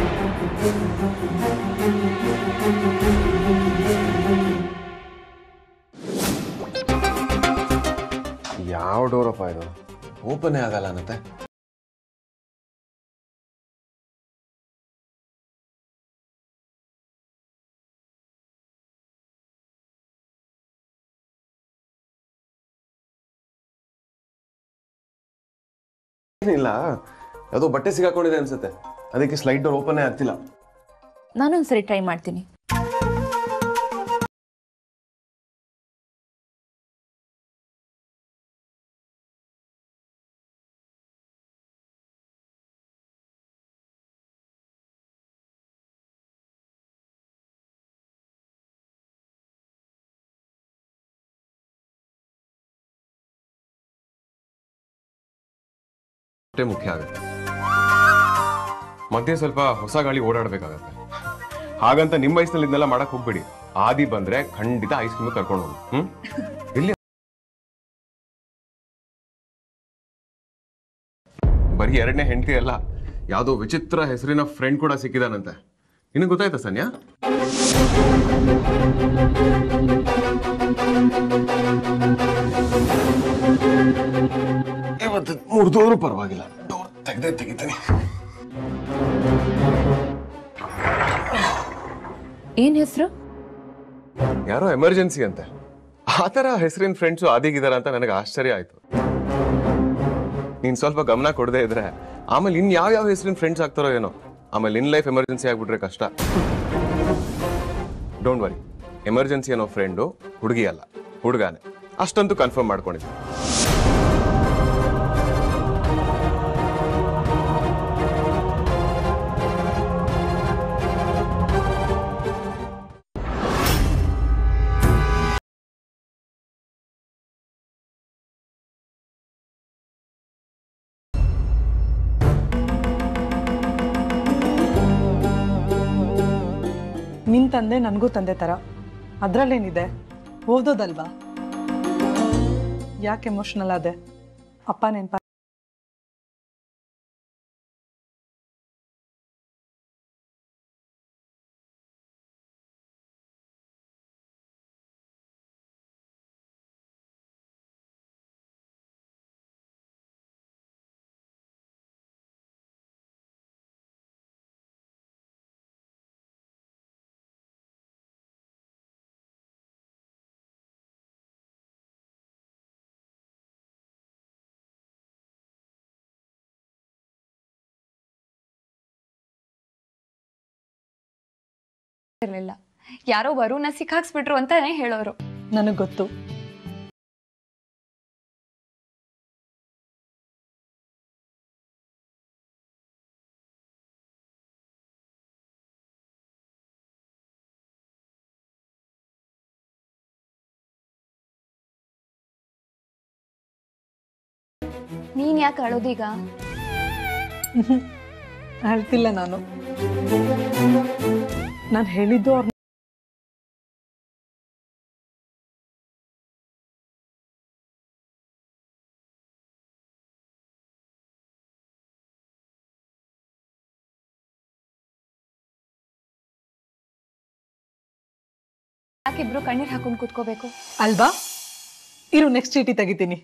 ಯಾವ ಡೋರಪ್ಪ ಇದು ಓಪನ್ನೇ ಆಗಲ್ಲ ಅನ್ನತ್ತೆ ಏನಿಲ್ಲ ಯಾವುದೋ ಬಟ್ಟೆ ಸಿಗಾಕೊಂಡಿದೆ ಅನ್ಸುತ್ತೆ ಅದಕ್ಕೆ ಸ್ಲೈಡ್ ಡೋರ್ ಓಪನ್ನೇ ಆಗ್ತಿಲ್ಲ ನಾನೊಂದ್ಸರಿ ಟ್ರೈ ಮಾಡ್ತೀನಿ ಅಷ್ಟೇ ಮುಖ್ಯ ಆಗುತ್ತೆ ಮಧ್ಯೆ ಸ್ವಲ್ಪ ಹೊಸ ಗಾಳಿ ಓಡಾಡ್ಬೇಕಾಗತ್ತೆ ಹಾಗಂತ ನಿಮ್ಮ ವಯಸ್ಸಿನಲ್ಲಿ ಇದನ್ನೆಲ್ಲ ಮಾಡಕ್ ಹೋಗ್ಬೇಡಿ ಆದಿ ಬಂದ್ರೆ ಖಂಡಿತ ಐಸ್ ಕ್ರೀಮ್ ಕರ್ಕೊಂಡು ಹೋಗಿ ಹ್ಮ್ ಇಲ್ಲಿ ಬರೀ ಎರಡನೇ ಹೆಂಡತಿ ಅಲ್ಲ ಯಾವ್ದೋ ವಿಚಿತ್ರ ಹೆಸರಿನ ಫ್ರೆಂಡ್ ಕೂಡ ಸಿಕ್ಕಿದಾನಂತೆ ನಿನಗೆ ಗೊತ್ತಾಯ್ತಾ ಸನ್ಯಾ ಇವತ್ತು ಮುರಿದೋದ್ರು ಪರವಾಗಿಲ್ಲ ಡೋರ್ ತೆಗೆದೇ ತೆಗಿತೀನಿ ಏನ್ ಹೆಸರು ಯಾರೋ ಎಮರ್ಜೆನ್ಸಿ ಅಂತೆ ಆ ಥರ ಹೆಸರಿನ ಫ್ರೆಂಡ್ಸು ಆದಿಗಿದಾರ ಅಂತ ನನಗೆ ಆಶ್ಚರ್ಯ ಆಯ್ತು ನೀನ್ ಸ್ವಲ್ಪ ಗಮನ ಕೊಡದೇ ಇದ್ರೆ ಆಮೇಲೆ ಇನ್ ಯಾವ ಯಾವ ಹೆಸರಿನ ಫ್ರೆಂಡ್ಸ್ ಆಗ್ತಾರೋ ಏನೋ ಆಮೇಲೆ ಇನ್ ಲೈಫ್ ಎಮರ್ಜೆನ್ಸಿ ಆಗ್ಬಿಟ್ರೆ ಕಷ್ಟ ಡೋಂಟ್ ವರಿ ಎಮರ್ಜೆನ್ಸಿ ಅನ್ನೋ ಫ್ರೆಂಡು ಹುಡುಗಿ ಅಲ್ಲ ಹುಡುಗಾನೆ ಅಷ್ಟಂತೂ ಕನ್ಫರ್ಮ್ ಮಾಡ್ಕೊಂಡಿದ್ದೆ ನಿನ್ ತಂದೆ ನನಗೂ ತಂದೆ ಥರ ಅದರಲ್ಲೇನಿದೆ ಓದೋದಲ್ವಾ ಯಾಕೆ ಎಮೋಷನಲ್ ಆದೆ ಅಪ್ಪ ನೆನ್ಪ ಇರ್ಲಿಲ್ಲ ಯಾರೋ ವರುಣ ಸಿಕ್ಕಾಕ್ಸ್ಬಿಟ್ರು ಅಂತಾನೆ ಹೇಳೋರು ನನಗೆ ಗೊತ್ತು ನೀನ್ ಯಾಕೆ ಅಳೋದೀಗ ಅಳ್ತಿಲ್ಲ ನಾನು ನಾನು ಹೇಳಿದ್ದು ಅವ್ರ ಯಾಕಿಬ್ರು ಕಣ್ಣೀರ್ ಹಾಕೊಂಡ್ ಕೂತ್ಕೋಬೇಕು ಅಲ್ವಾ ಇರು ನೆಕ್ಸ್ಟ್ ಚೀಟಿ ತೆಗಿತೀನಿ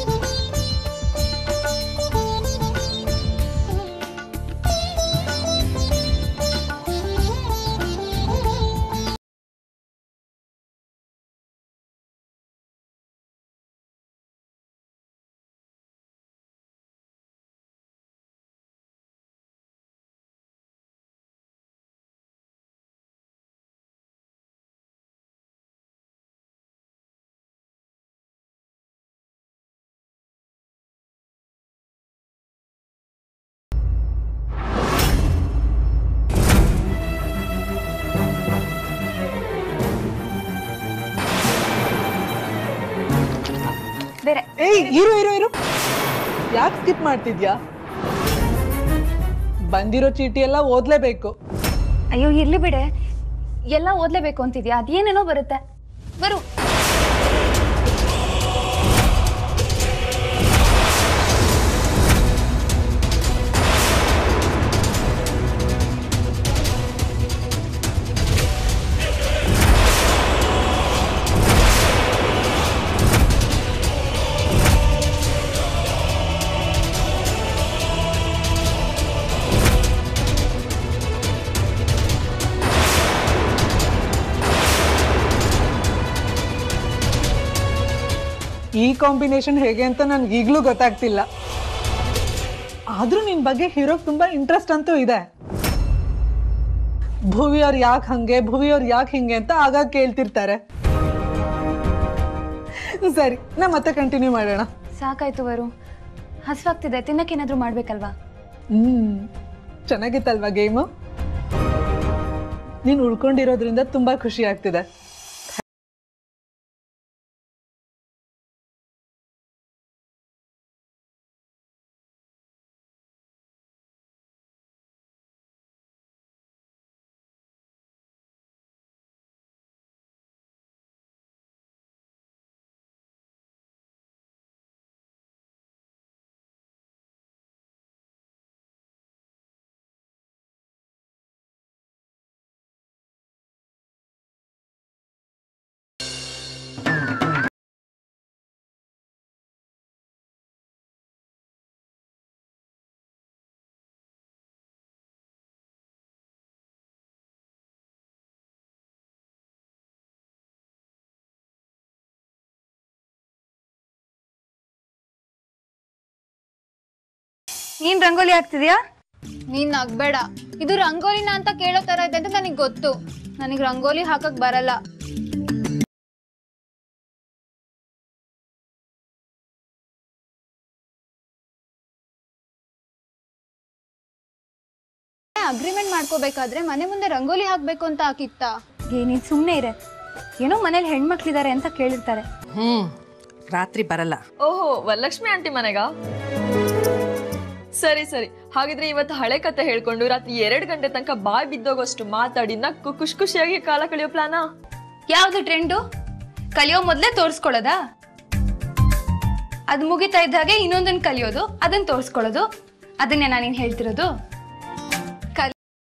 ಬೇರೆ ಏಯ್ ಇರು ಇರು ಇರು ಯಾಕೆ ಸ್ಕಿಪ್ ಮಾಡ್ತಿದ್ಯಾ ಬಂದಿರೋ ಚೀಟಿ ಎಲ್ಲ ಓದ್ಲೇಬೇಕು ಅಯ್ಯೋ ಇರ್ಲಿ ಬಿಡೆ ಎಲ್ಲ ಓದ್ಲೇಬೇಕು ಅಂತಿದ್ಯಾ ಅದೇನೇನೋ ಬರುತ್ತೆ ಬರು ಈ ಕಾಂಬಿನೇಷನ್ ಹೇಗೆ ಅಂತ ನನ್ಗೆ ಈಗಲೂ ಗೊತ್ತಾಗ್ತಿಲ್ಲ ಆದ್ರೂ ನಿನ್ ಬಗ್ಗೆ ಹೀರೋಗ್ ತುಂಬಾ ಇಂಟ್ರೆಸ್ಟ್ ಅಂತೂ ಇದೆ ಭುವಿಯವ್ರು ಯಾಕೆ ಹಂಗೆ ಭುವಿಯವ್ರು ಯಾಕೆ ಹಿಂಗೆ ಅಂತ ಆಗಾಗ ಕೇಳ್ತಿರ್ತಾರೆ ಸರಿ ನಾ ಮತ್ತೆ ಕಂಟಿನ್ಯೂ ಮಾಡೋಣ ಸಾಕಾಯ್ತು ವರು ಹಸ್ವಾಗ್ತಿದೆ ತಿನ್ನಕ್ಕೇನಾದ್ರೂ ಮಾಡ್ಬೇಕಲ್ವಾ ಹ್ಮ್ ಚೆನ್ನಾಗಿತ್ತಲ್ವಾ ಗೇಮು ನೀನು ಉಳ್ಕೊಂಡಿರೋದ್ರಿಂದ ತುಂಬಾ ಖುಷಿ ಆಗ್ತಿದೆ ನೀನ್ ರಂಗೋಲಿ ಹಾಕ್ತಿದ್ಯಾ ನೀನ್ ನಗ್ಬೇಡ ಇದು ರಂಗೋಲಿನ ಅಂತ ಕೇಳೋ ತರ ಇದೆ ಅಂತ ನನಗೆ ಗೊತ್ತು ನನಗೆ ರಂಗೋಲಿ ಹಾಕಕ್ ಬರಲ್ಲ ಅಗ್ರಿಮೆಂಟ್ ಮಾಡ್ಕೋಬೇಕಾದ್ರೆ ಮನೆ ಮುಂದೆ ರಂಗೋಲಿ ಹಾಕ್ಬೇಕು ಅಂತ ಹಾಕಿತ್ತ ಏ ನೀನ್ ಸುಮ್ನೆ ಇರೆ ಏನೋ ಮನೇಲಿ ಹೆಣ್ಮಕ್ಳಿದಾರೆ ಅಂತ ಕೇಳಿರ್ತಾರೆ ಹ್ಮ್ ರಾತ್ರಿ ಬರಲ್ಲ ಓಹೋ ವರಲಕ್ಷ್ಮಿ ಆಂಟಿ ಮನೆಗಾ ಸರಿ ಸರಿ ಹಾಗಿದ್ರೆ ಇವತ್ತು ಹಳೆ ಕತೆ ಹೇಳ್ಕೊಂಡು ರಾತ್ರಿ ಎರಡ್ ಗಂಟೆ ತನಕ ಬಾಯ್ ಬಿದ್ದೋಗೋಷ್ಟು ಮಾತಾಡಿ ನಕ್ಕು ಖುಷಿ ಖುಷಿಯಾಗಿ ಕಾಲ ಕಳೆಯೋ ಪ್ಲಾನಾ ಯಾವ್ದು ಟ್ರೆಂಡು ಕಲಿಯೋ ಮೊದ್ಲೇ ತೋರ್ಸ್ಕೊಳ್ಳೋದಾ ಅದ್ ಮುಗಿತಾ ಇದ್ದ ಹಾಗೆ ಇನ್ನೊಂದನ್ನ ಕಲಿಯೋದು ಅದನ್ನ ತೋರ್ಸ್ಕೊಳ್ಳೋದು ಅದನ್ನೇ ನಾನೇನ್ ಹೇಳ್ತಿರೋದು ಕಲ್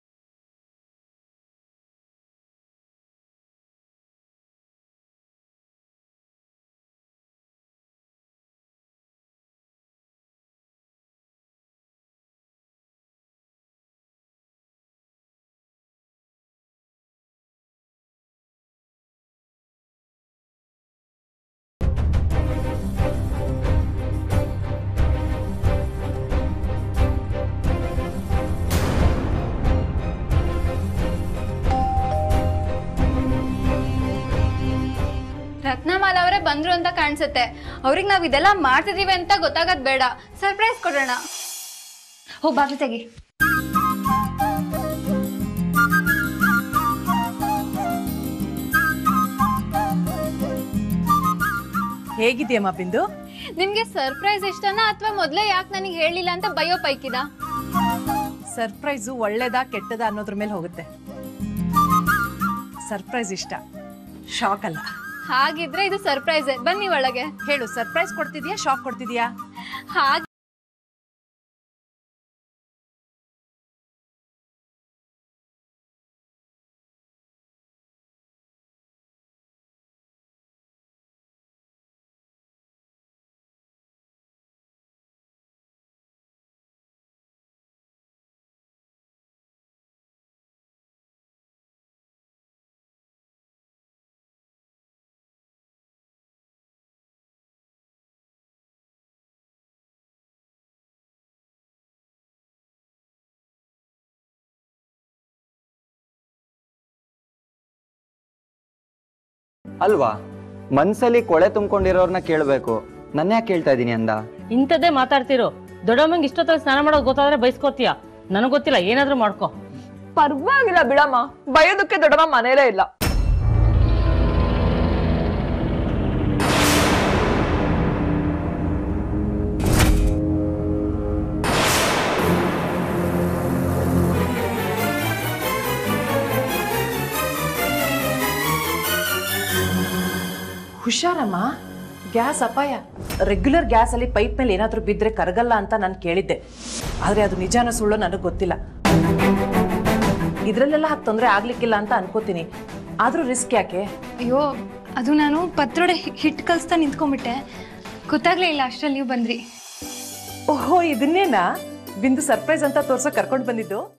ರತ್ನಮಾಲ ಅವರೇ ಬಂದ್ರು ಅಂತ ಕಾಣಿಸುತ್ತೆ ಅವ್ರಿಗೆ ನಾವ್ ಇದೆಲ್ಲ ಮಾಡ್ತಿದೀವಿ ಅಂತ ಗೊತ್ತಾಗದ್ ಬೇಡ ಸರ್ಪ್ರೈಸ್ ಕೊಡೋಣ ಹೋಗ್ ಬಾಗ್ಲು ತೆಗಿ ಹೇಗಿದ್ಯಮ್ಮ ಬಿಂದು ನಿಮ್ಗೆ ಸರ್ಪ್ರೈಸ್ ಇಷ್ಟನಾ ಅಥವಾ ಮೊದ್ಲೇ ಯಾಕೆ ನನಗೆ ಹೇಳಿಲ್ಲ ಅಂತ ಬಯೋ ಪೈಕಿದ ಸರ್ಪ್ರೈಸು ಒಳ್ಳೇದಾ ಕೆಟ್ಟದಾ ಅನ್ನೋದ್ರ ಮೇಲೆ ಹೋಗುತ್ತೆ ಸರ್ಪ್ರೈಸ್ ಇಷ್ಟ ಶಾಕ್ ಅಲ್ಲ ಹಾಗಿದ್ರೆ ಇದು ಸರ್ಪ್ರೈಸ್ ಬನ್ನಿ ಒಳಗೆ ಹೇಳು ಸರ್ಪ್ರೈಸ್ ಕೊಡ್ತಿದ್ಯಾ ಶಾಕ್ ಕೊಡ್ತಿದ್ಯಾ ಹಾಗೆ ಅಲ್ವಾ ಮನ್ಸಲ್ಲಿ ಕೊಳೆ ತುಂಬಿಕೊಂಡಿರೋರ್ನ ಕೇಳಬೇಕು ನನ್ನ ಯಾಕೆ ಕೇಳ್ತಾ ಇದೀನಿ ಅಂದ ಇಂಥದ್ದೇ ಮಾತಾಡ್ತಿರೋ ದೊಡ್ಡಮ್ಮಂಗೆ ಇಷ್ಟೊತ್ತಲ್ಲಿ ಸ್ನಾನ ಮಾಡೋದು ಗೊತ್ತಾದ್ರೆ ಬೈಸ್ಕೋತೀಯ ನನಗ್ ಗೊತ್ತಿಲ್ಲ ಏನಾದ್ರೂ ಮಾಡ್ಕೋ ಪರವಾಗಿಲ್ಲ ಬಿಡಮ್ಮ ಬಯೋದಕ್ಕೆ ದೊಡ್ಡಮ್ಮ ಮನೇಲೇ ಇಲ್ಲ ಹುಷಾರಮ್ಮ ಗ್ಯಾಸ್ ಅಪಾಯ ರೆಗ್ಯುಲರ್ ಗ್ಯಾಸ್ ಅಲ್ಲಿ ಪೈಪ್ ಮೇಲೆ ಏನಾದ್ರೂ ಬಿದ್ರೆ ಕರಗಲ್ಲ ಅಂತ ನಾನು ಕೇಳಿದ್ದೆ ಆದ್ರೆ ಅದು ನಿಜಾನ ಸುಳ್ಳು ನನಗೆ ಗೊತ್ತಿಲ್ಲ ಇದ್ರಲ್ಲೆಲ್ಲ ಹಾಕಿ ತೊಂದರೆ ಆಗ್ಲಿಕ್ಕಿಲ್ಲ ಅಂತ ಅನ್ಕೋತೀನಿ ಆದ್ರೂ ರಿಸ್ಕ್ ಯಾಕೆ ಅಯ್ಯೋ ಅದು ನಾನು ಪತ್ರೊಡೆ ಹಿಟ್ ಕಲಿಸ್ತಾ ನಿಂತ್ಕೊಂಡ್ಬಿಟ್ಟೆ ಗೊತ್ತಾಗ್ಲೇ ಇಲ್ಲ ಅಷ್ಟ್ರಲ್ಲಿ ನೀವು ಬಂದ್ರಿ ಓಹೋ ಇದನ್ನೇನಾ ಬಿಂದು ಸರ್ಪ್ರೈಸ್ ಅಂತ ತೋರ್ಸೋ ಕರ್ಕೊಂಡು ಬಂದಿದ್ದು